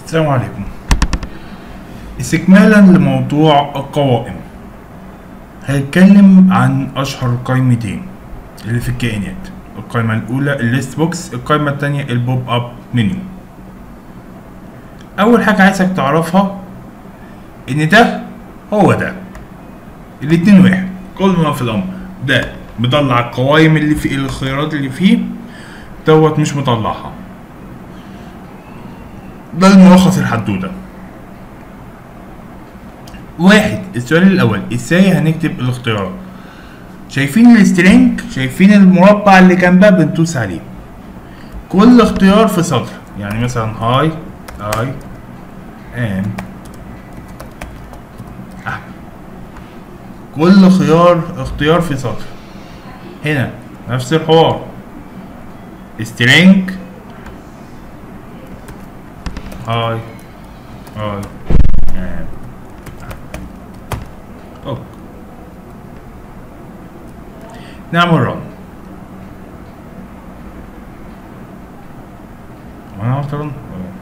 السلام عليكم استكمالا لموضوع القوائم هنتكلم عن اشهر قائمتين اللي في الكائنات القائمة الأولى الليست بوكس القائمة التانية البوب أب منيو أول حاجة عايزك تعرفها إن ده هو ده الاتنين واحد كل ما في الأمر ده مطلع القوائم اللي في الخيارات اللي فيه دوت مش مطلعها ده الملخص الحدوته واحد السؤال الاول ازاي هنكتب الاختيارات شايفين السترينج شايفين المربع اللي جنبها بندوس عليه كل اختيار في سطر يعني مثلا هاي اي ام كل خيار اختيار في سطر هنا نفس الحوار string هاي هاي ام اوك نعمل رن وانا عملت رن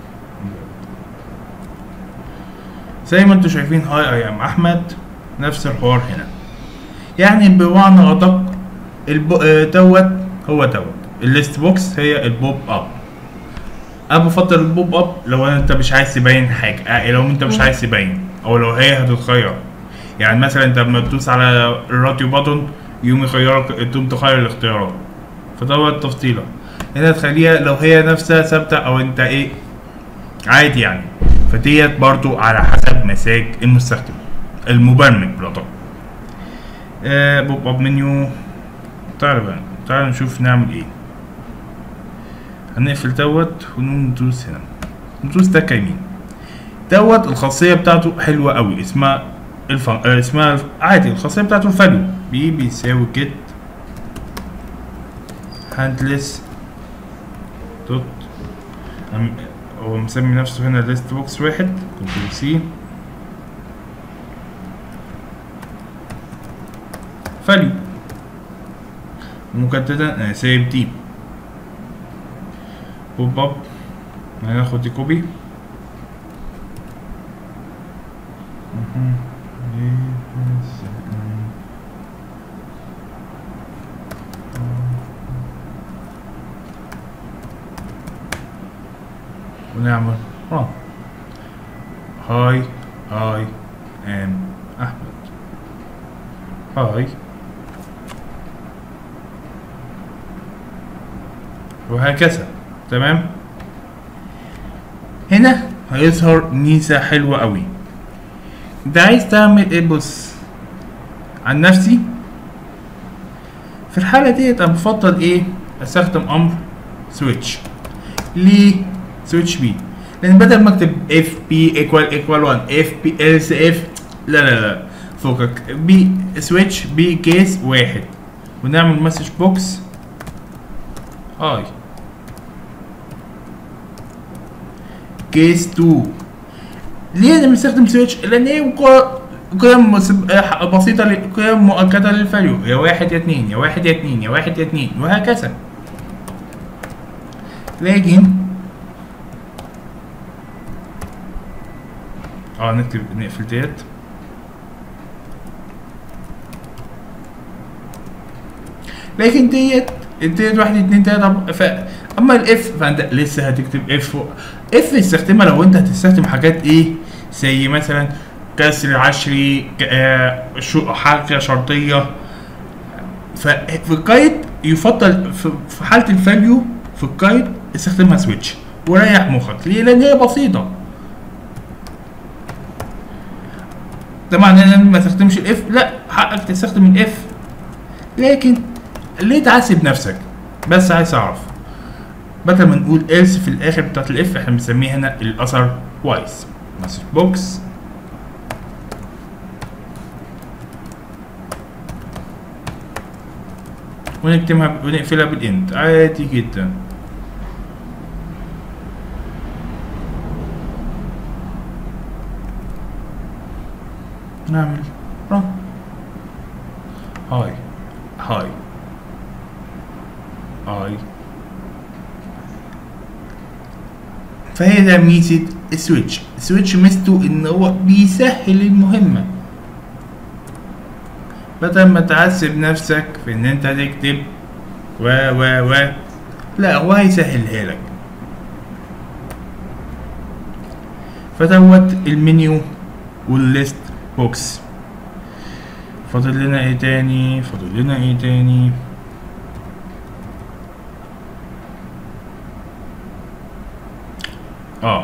زي ما انتم شايفين هاي اي ام احمد نفس الحوار هنا يعني بمعنى ادق الب... آه، دوت هو دوت الليست بوكس هي البوب اب انا بفضل البوب اب لو انت مش عايز تبين حاجه آه، لو انت مش عايز تبين او لو هي هتتغير يعني مثلا انت لما تدوس على الراديو بutton يقوم يغيرك تقوم تغير الاختيارات فدوت تفصيله هنا تخليها لو هي نفسها ثابته او انت ايه عادي يعني فديت برضو على حسب مزاج المستخدم المبرمج بالأدق آه بوب اب منيو تعالى بقى تعالى نشوف نعمل ايه هنقفل دوت وندوس هنا ندوس تكة يمين دوت الخاصية بتاعته حلوة قوي اسمها الفن... آه اسمها الف- عادي الخاصية بتاعته الفاليو بي بيساوي جيت هاندلس دوت أم- هو مسمي نفسه هنا ليست بوكس واحد كنترول سي فاليو مجددا انا سايب دي بوب اب هناخد دي كوبي مهم. ونعمل رن هاي هاي ام احمد هاي وهكذا تمام هنا هيظهر ميزة حلوة قوي انت عايز تعمل ايه بص عن نفسي في الحالة ديت انا بفضل ايه استخدم امر سويتش ليه سويتش بي لان بدل ما اكتب اف بي ايكوال ايكوال 1 اف بي else اف لا لا لا فوقك بي سويتش بي كيس واحد ونعمل مسج بوكس هاي كيس 2 ليه انا بستخدم سويتش لان هي قو- قيم مس- بسيطة ل- قيم مؤكدة للفاليو يا واحد يا اتنين يا واحد يا اتنين يا واحد يا اتنين وهكذا لكن اه نكتب نقفل ديت لكن ديت ديت واحد اتنين تلاته ف اما الاف فانت لسه هتكتب اف اف استخدمها لو انت هتستخدم حاجات ايه زي مثلا كسر عشري ك- آه، شو حركه شرطيه ففي القايد يفضل في في حاله الفاليو في القايد استخدمها سويتش وريح مخك ليه؟ لان هي بسيطه ده معناه ان ما تستخدمش الاف لا حقك تستخدم الاف لكن ليه تعذب نفسك بس عايز اعرف بدل ما نقول else في الاخر بتاعت الاف احنا بنسميه هنا الاثر وايز مسج بوكس ونكتبها ونقفلها بالاند عادي جدا نعمل run هاي هاي هاي فهي ده ميزة السويتش السويتش ميزته ان هو بيسهل المهمة بدل ما تعذب نفسك في ان انت تكتب و و و لا هو هيسهلها لك فدوت المنيو والليست بوكس فاضل لنا ايه تاني فاضل لنا ايه تاني اه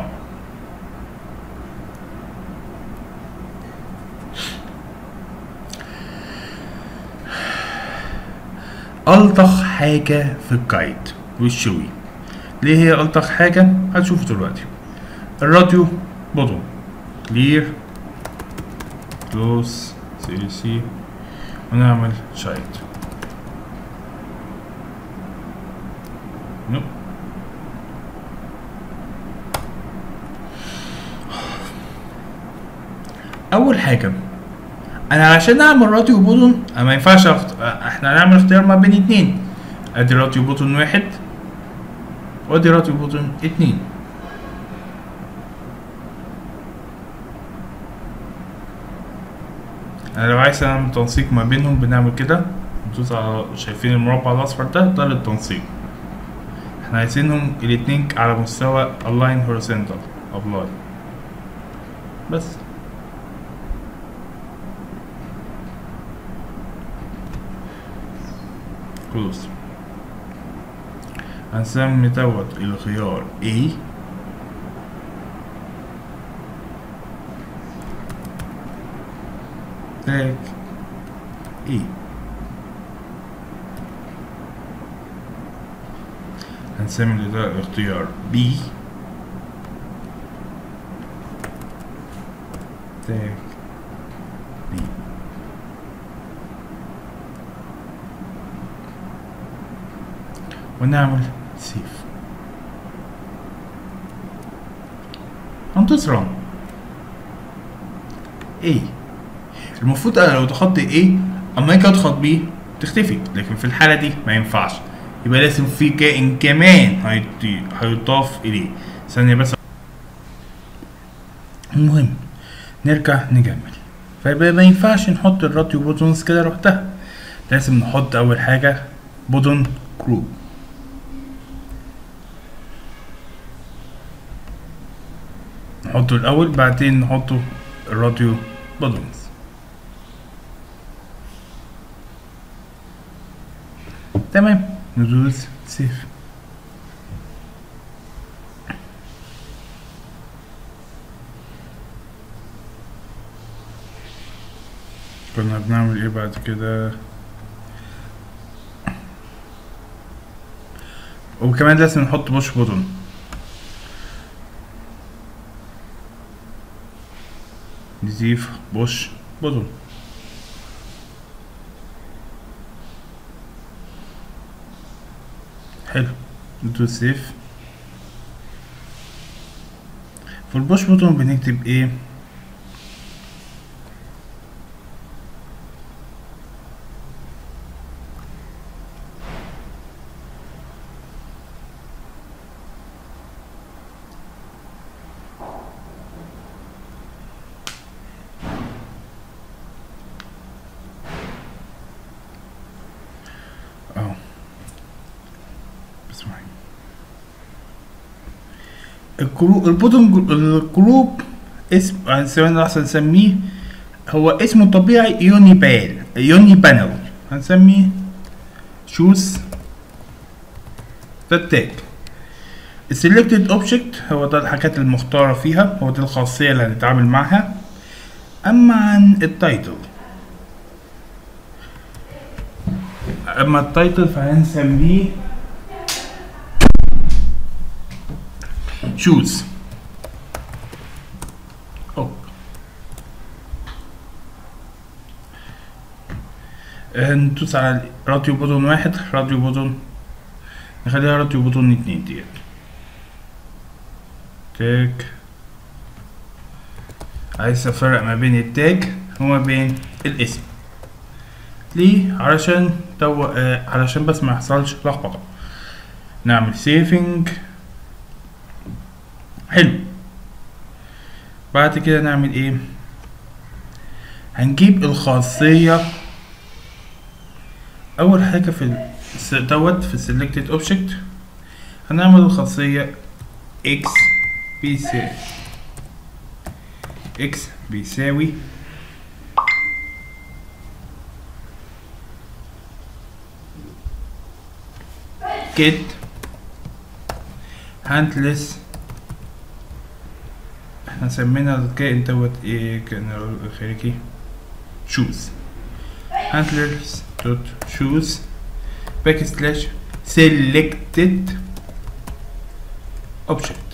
ألطخ حاجة في الجايد والشوي ليه هي ألطخ حاجة هتشوف دلوقتي الراديو بوتون كلير كلوز سي سي ونعمل شايت نو اول حاجه انا عشان اعمل راديو بوتون أنا ما ينفعش أخت... احنا هنعمل اختيار ما بين اتنين ادي راديو بوتون واحد وادي راديو بوتون اتنين انا لو عايز اعمل تنسيق ما بينهم بنعمل كده ندوس على شايفين المربع الاصفر ده ده للتنسيق احنا عايزينهم الاتنين على مستوى align horizontal apply بس خلاص هنسمي دوت الخيار A تاج E هنسمي ده الاختيار B تاج B ونعمل سيف هندوس ران ايه المفروض انا لو ضغطت ايه اما اجي اضغط بيه تختفي لكن في الحاله دي ما ينفعش يبقى لازم في كائن كمان هيضي- هيضاف اليه ثانيه بس المهم نرجع نكمل فيبقى ما ينفعش نحط الراديو بوتونز كده لوحدها لازم نحط اول حاجه بوتون جروب نحطه الاول بعدين نحطه الراديو بوتونز تمام ندوس سيف كنا بنعمل ايه بعد كده وكمان لازم نحط بوش بوتون نضيف بوش بوتون حلو ندوس سيف في البوش بوتون بنكتب ايه اه اسمعي الجروب البوتون جو- الجروب اسم هنسميه احسن نسميه هو اسمه الطبيعي يوني بال يوني بانل هنسميه شوز ده تاج السيلكتد اوبجكت هو ده الحاجات المختارة فيها هو دي الخاصية اللي هنتعامل معاها اما عن التايتل اما التايتل فهنسميه شوز أوه. آه، ندوس على راديو بوتون واحد راديو بوتون نخليها راديو بوتون اتنين ديت تاج عايز افرق ما بين التاج وما بين الاسم ليه علشان تو آه علشان بس ما يحصلش لخبطه نعمل سيفنج حلو بعد كده نعمل ايه هنجيب الخاصية أول حاجة في الس- دوت في selected object هنعمل الخاصية x بيساوي x بيساوي get handless احنا سمينا الكائن دوت ايه كان الخارجي choose handlers dot choose backslash selected object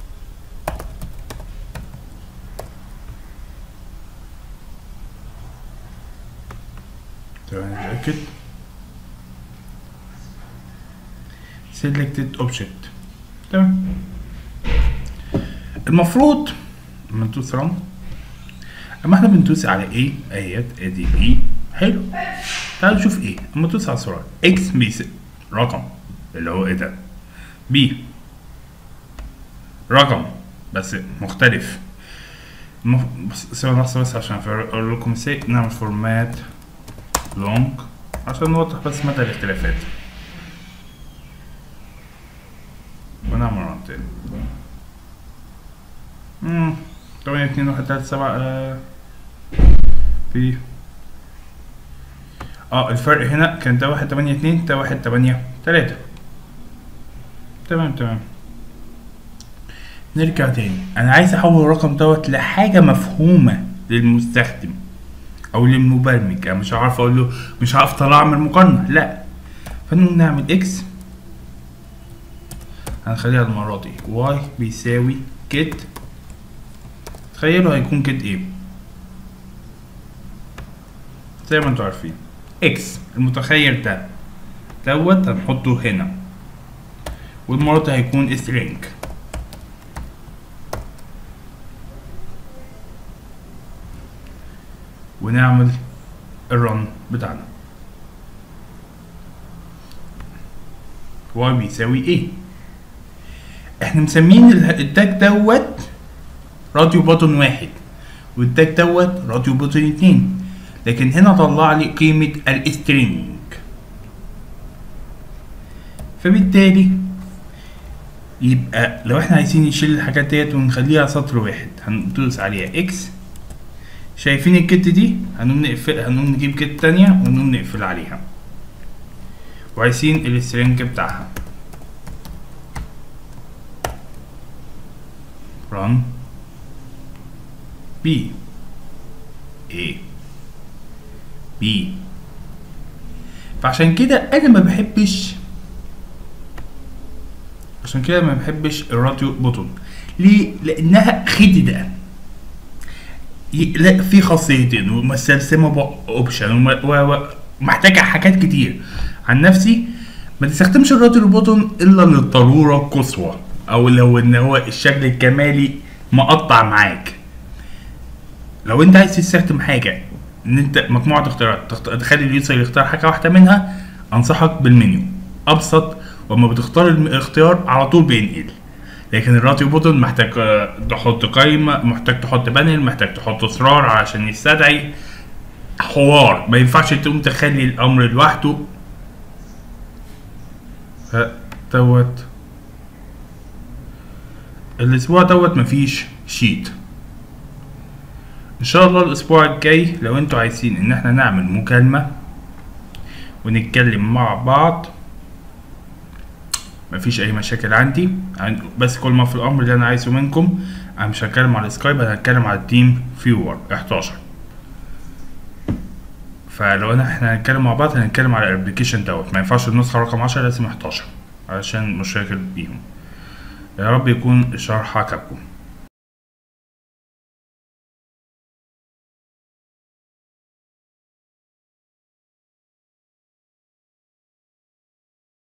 تمام نتأكد selected object تمام المفروض لما ندوس رن اما احنا بندوس على ايه ايات ادي ايه حلو تعالوا نشوف ايه اما تدوس على الزرار اكس بيس رقم اللي هو ايه ده بي رقم بس مختلف مف... بس ثواني لحظة بس عشان اقول لكم ازاي نعمل فورمات لونج عشان نوضح بس مدى الاختلافات ونعمل رن تاني امم تمانية اتنين واحد تلاتة سبعة آه. في اه الفرق هنا كان ده واحد تمانية اتنين ده واحد تمانية تلاتة تمام تمام نرجع تاني انا عايز احول الرقم دوت لحاجة مفهومة للمستخدم او للمبرمج انا مش هعرف اقول له مش هعرف طلع اعمل مقارنة لا فنقوم نعمل اكس هنخليها المرة دي واي بيساوي جيت تخيلوا هيكون جيت ايه زي ما انتوا عارفين اكس المتخيل ده دوت هنحطه هنا والمرة دي هيكون string ونعمل الرن بتاعنا y بيساوي ايه احنا مسمين ال- التاج دوت راديو بوتون واحد والتاج دوت راديو بوتون اتنين لكن هنا طلع لي قيمة السترينج فبالتالي يبقى لو احنا عايزين نشيل الحاجات ديت ونخليها سطر واحد هندوس عليها اكس شايفين الكت دي هنقوم نقفل هنقوم نجيب كت تانية ونقوم نقفل عليها وعايزين السترينج بتاعها run B A B فعشان كده انا ما بحبش عشان كده ما بحبش الراديو بوتون ليه لانها خددة ي- لا في خاصيتين ومسلسمة اوبشن ومحتاجة حاجات كتير عن نفسي ما تستخدمش الراديو بوتون الا للضرورة القصوى او لو ان هو الشكل الكمالي مقطع معاك لو انت عايز تستخدم حاجه ان انت مجموعه اختيارات تخت- تخلي اليوزر يختار حاجه واحده منها انصحك بالمنيو ابسط وما بتختار الم- الاختيار على طول بينقل لكن الراديو بوتون محتاج آه، تحط قايمه محتاج تحط بانل محتاج تحط اصرار عشان يستدعي حوار ما ينفعش تقوم تخلي الامر لوحده ف- دوت الاسبوع دوت مفيش شيت ان شاء الله الاسبوع الجاي لو انتوا عايزين ان احنا نعمل مكالمة ونتكلم مع بعض مفيش اي مشاكل عندي عن- بس كل ما في الامر اللي انا عايزه منكم انا مش هتكلم على السكايب انا هتكلم على التيم فيور 11 فلو انا احنا هنتكلم مع بعض هنتكلم على الابلكيشن دوت ما ينفعش النسخة رقم 10 لازم 11 علشان مشاكل بيهم يا رب يكون الشرح عجبكم